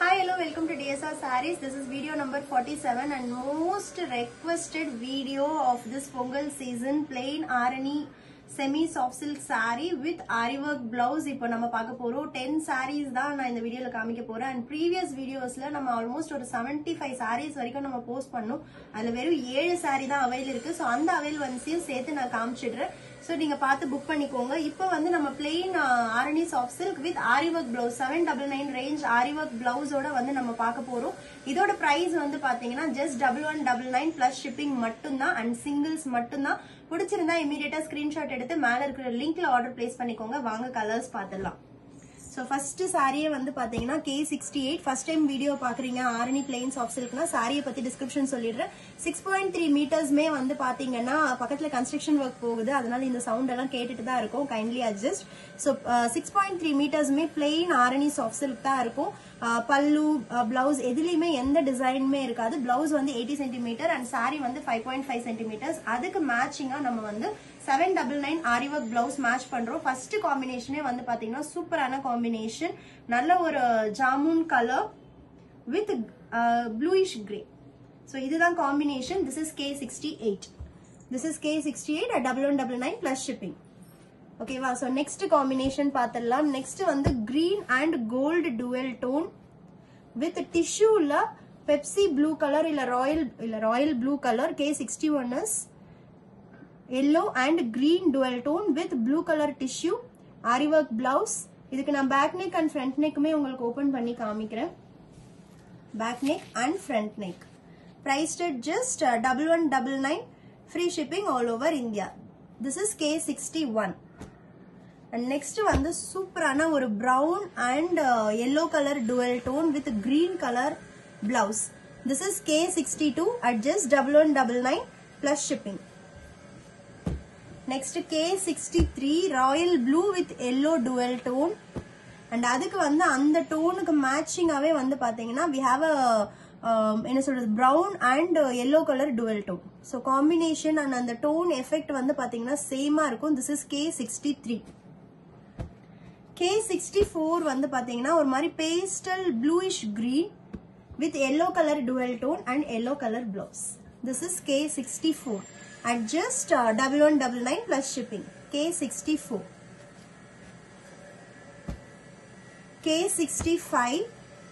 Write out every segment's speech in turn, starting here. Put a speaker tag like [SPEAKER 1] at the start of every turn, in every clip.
[SPEAKER 1] Hi, hello, welcome to DSR Saris. This is video number 47 and most requested video of this Pongal season plain Arani semi soft silk saree with ari work blouse இப்போ நம்ம பார்க்க போறோம் 10 sarees தான் நான் இந்த வீடியோல காமிக்க போறேன் அண்ட் ப்ரீவியஸ் வீடியோஸ்ல நம்ம ஆல்மோஸ்ட் ஒரு 75 ஃபைவ் sarees வரைக்கும் நம்ம போஸ்ட் பண்ணோம் அதுல வெறும் ஏழு saree தான் அவைல் இருக்கு ஸோ அந்த அவைல் ஒன்ஸையும் சேர்த்து நான் காமிச்சிடுறேன் ஸோ நீங்க பார்த்து புக் பண்ணிக்கோங்க இப்போ வந்து நம்ம plain Arani soft silk with aari work blouse seven double nine range aari work பிளவுஸோட வந்து நம்ம பார்க்க போறோம் இதோட பிரைஸ் வந்து பாத்தீங்கன்னா just double one double nine plus shipping மட்டும்தான் அண்ட் சிங்கிள்ஸ் மட்டும்தான் பிடிச்சிருந்தா இமீடியட்டா ஸ்கிரீன்ஷாட் எடுத்து மேல இருக்கிற லிங்க்ல ஆர்டர் பிளேஸ் பண்ணிக்கோங்க வாங்க கலர்ஸ் பார்த்துடலாம் ஸோ ஃபர்ஸ்ட் சாரியே வந்து பாத்தீங்கன்னா K sixty eight first time video பாக்குறீங்க ஆரணி பிளெயின் சாஃப்ட் சில்க்னா சாரியை பத்தி டிஸ்கிரிப்ஷன் சொல்லிடுறேன் சிக்ஸ் பாயிண்ட் த்ரீ மீட்டர்ஸ்மே வந்து பாத்தீங்கன்னா பக்கத்துல கன்ஸ்ட்ரக்ஷன் ஒர்க் போகுது அதனால இந்த சவுண்ட் எல்லாம் கேட்டுட்டு தான் இருக்கும் kindly adjust so six point three மீட்டர்ஸ்மே பிளெயின் ஆரணி சாஃப்ட் சில்க் தான் இருக்கும் அஹ், பல்லு பிளவுஸ் எதுலயுமே எந்த டிசைனுமே இருக்காது பிளவுஸ் வந்து எயிட்டி சென்டிமீட்டர் அண்ட் சாரி வந்து ஃபைவ் பாயிண்ட் ஃபைவ் சென்டிமீட்டர்ஸ் அதுக்கு மேட்சிங்கா நம்ம வந்து seven double nine aari work blouse match பண்றோம் ஃபர்ஸ்ட் காம்பினேஷனே வந்து பாத்தீங்கன்னா சூப்பரான காம்பினேஷன் நல்ல ஒரு jamun colour with bluish grey so இதுதான் combination this is K sixty eight this is K sixty eight double one double nine plus shipping ஓகேவா ஸோ நெக்ஸ்ட் காம்பினேஷன் பார்த்துடலாம் நெக்ஸ்ட் வந்து green and gold dual tone with டிஷ்யூல Pepsi blue colour இல்ல royal இல்ல royal blue colour K sixty one is yellow and green dual tone with blue colour tissue aari work blouse இதுக்கு நான் back neck and front நெக்குமே உங்களுக்கு open பண்ணி காமிக்கிறேன் back neck and front neck priced at just uh, double one double nine free shipping all over India. This is K61. And next வந்து சூப்பரான ஒரு brown and uh, yellow color dual tone with green color blouse. This is K62 at just double one double nine plus shipping. Next K sixty three royal blue with yellow dual tone and அதுக்கு வந்து அந்த டோனுக்கு மேட்சிங்காகவே வந்து பார்த்தீங்கன்னா we have அ என்ன சொல்றது brown and yellow colour dual tone so combination and அந்த tone effect வந்து பார்த்தீங்கன்னா சேமாக இருக்கும் this is K sixty three K sixty four வந்து பார்த்தீங்கன்னா ஒரு மாதிரி pastel bluish green with yellow color dual tone and yellow color blouse. This is K64 at just uh, 1199 plus shipping. K64. K65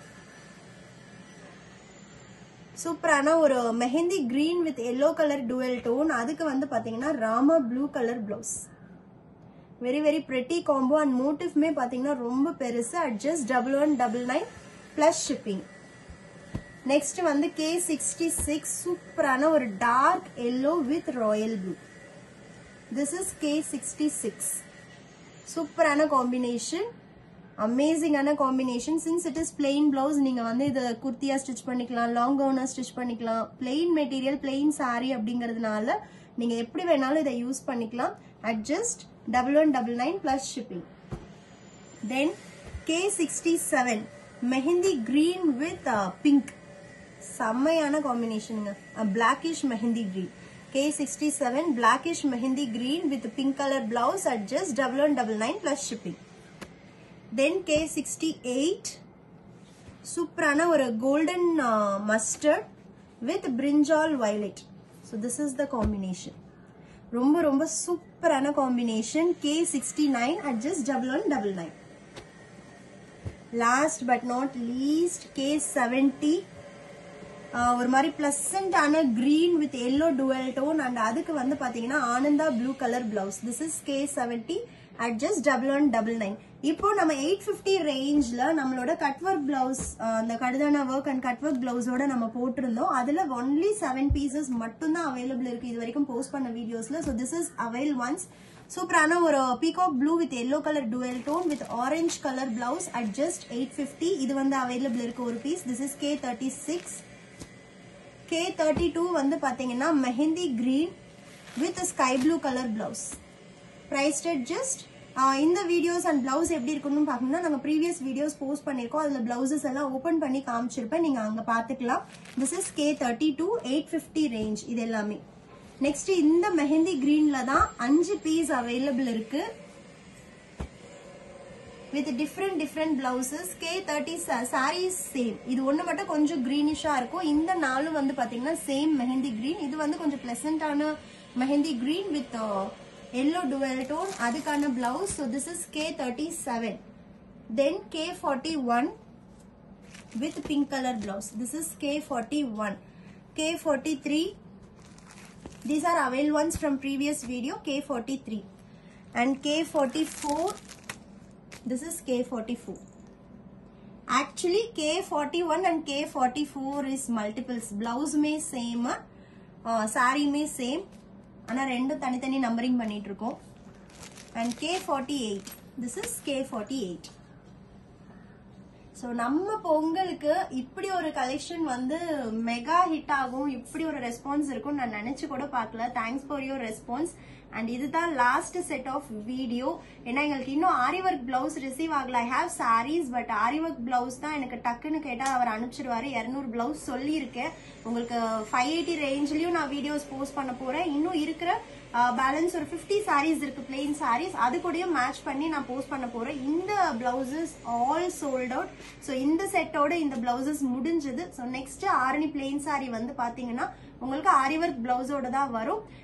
[SPEAKER 1] சூப்பரான ஒரு mehndi green with yellow colour dual tone அதுக்கு வந்து பாத்தீங்கன்னா Rama blue colour blouse very very pretty combo and மோட்டிவ்மே பாத்தீங்கன்னா ரொம்ப பெருசு at just double one double nine plus shipping next வந்து கே சிக்ஸ்டி சிக்ஸ் சூப்பரான ஒரு dark yellow with royal blue this is K sixty six சூப்பரான காம்பினேஷன் அமேசிங்கான combination since it is plain blouse நீங்க வந்து இதை குர்த்தியா ஸ்டிச் பண்ணிக்கலாம் லாங் கவுனா ஸ்டிச் பண்ணிக்கலாம் பிளெயின் மெட்டீரியல் பிளெயின் saree அப்படிங்கறதுனால நீங்க எப்படி வேணாலும் இதை யூஸ் பண்ணிக்கலாம் at just double one double nine plus shipping then K sixty seven mehndi green with pink செம்மையான காம்பினேஷனுங்க blackish mehndi green K sixty seven blackish mehndi green with pink colour blouse at just double one double nine plus shipping then K sixty eight சூப்பரான ஒரு golden mustard with brinjal violet so this is the combination ரொம்ப ரொம்ப சூப்பரான combination K sixty nine at just double one double nine last but not least K seventy ஒரு மாதிரி பிளசண்டான green with yellow dual tone and அதுக்கு வந்து பாத்தீங்கன்னா Ananda blue colour blouse this is K seventy at just double one double nine இப்போ நம்ம eight fifty ரேஞ்ச்ல நம்மளோட cut work blouse அந்த கடுதான ஒர்க் அண்ட் கட் ஒர்க் பிளவுஸோட நம்ம போட்டிருந்தோம் அதுல ஒன்லி செவன் பீசஸ் மட்டும்தான் அவைலபிள் இருக்கு இது வரைக்கும் போஸ்ட் பண்ண வீடியோஸ்ல so this is avail ones சூப்பரான ஒரு peacock blue with yellow colour dual tone with orange colour blouse at just eight fifty இது வந்து அவைலபிள் இருக்கு ஒரு piece this is K thirty six K thirty two வந்து பாத்தீங்கன்னா mehndi green with sky blue colour blouse priced at just இந்த videos and blouse எப்படி இருக்கணும்னு பார்க்கணும்னா நாங்கள் ப்ரீவியஸ் வீடியோஸ் போஸ்ட் பண்ணியிருக்கோம் அதில் பிளவுசஸ் எல்லாம் ஓப்பன் பண்ணி காமிச்சிருப்பேன் நீங்கள் அங்கே பார்த்துக்கலாம் this is K thirty two eight fifty range இது எல்லாமே நெக்ஸ்ட் இந்த மெஹந்தி கிரீன்ல தான் அஞ்சு பீஸ் அவைலபிள் இருக்கு with different different blouses K thirty sarees same இது ஒன்று மட்டும் கொஞ்சம் க்ரீனிஷா இருக்கும் இந்த நாலும் வந்து பாத்தீங்கன்னா சேம் மெஹந்தி கிரீன் இது வந்து கொஞ்சம் பிளசண்டான mehndi green with yellow dual tone அதுக்கான blouse so this is K thirty seven then K forty one with pink color blouse. This is K41. K43. These are available ones from previous video. K43. And K44. This is K44. Actually, K41 and K44 is multiples. Blouse may same. Uh, saree may same. ஆனா ரெண்டும் தனித்தனி numbering பண்ணிட்டு இருக்கோம் and K forty eight this is K forty eight so நம்ம பொங்கலுக்கு இப்படி ஒரு collection வந்து மெகா ஹிட் ஆகும் இப்படி ஒரு ரெஸ்பான்ஸ் இருக்கும் நான் நினைச்சு கூட பார்க்கல thanks for your response and இதுதான் லாஸ்ட் செட் ஆஃப் வீடியோ ஏன்னா எங்களுக்கு இன்னும் ஆரி ஒர்க் பிளவுஸ் ரிசீவ் ஆகல I have sarees but aari work blouse தான் எனக்கு டக்குன்னு கேட்டால் அவர் அனுப்பிச்சிடுவாரு இரநூறு பிளவுஸ் சொல்லியிருக்கேன் உங்களுக்கு ஃபைவ் எயிட்டி ரேஞ்ச்லயும் நான் வீடியோஸ் போஸ்ட் பண்ண போறேன் இன்னும் இருக்கிற பேலன்ஸ் ஒரு ஃபிஃப்டி சாரீஸ் இருக்கு பிளெயின் சாரீஸ் அது கூடயும் மேட்ச் பண்ணி நான் போஸ்ட் பண்ண போறேன் இந்த blouses all sold out so இந்த செட்டோட இந்த பிளவுசஸ் முடிஞ்சது so next Arani plain sari வந்து பாத்தீங்கன்னா உங்களுக்கு ஆரி ஒர்க் பிளவுஸோட தான் வரும்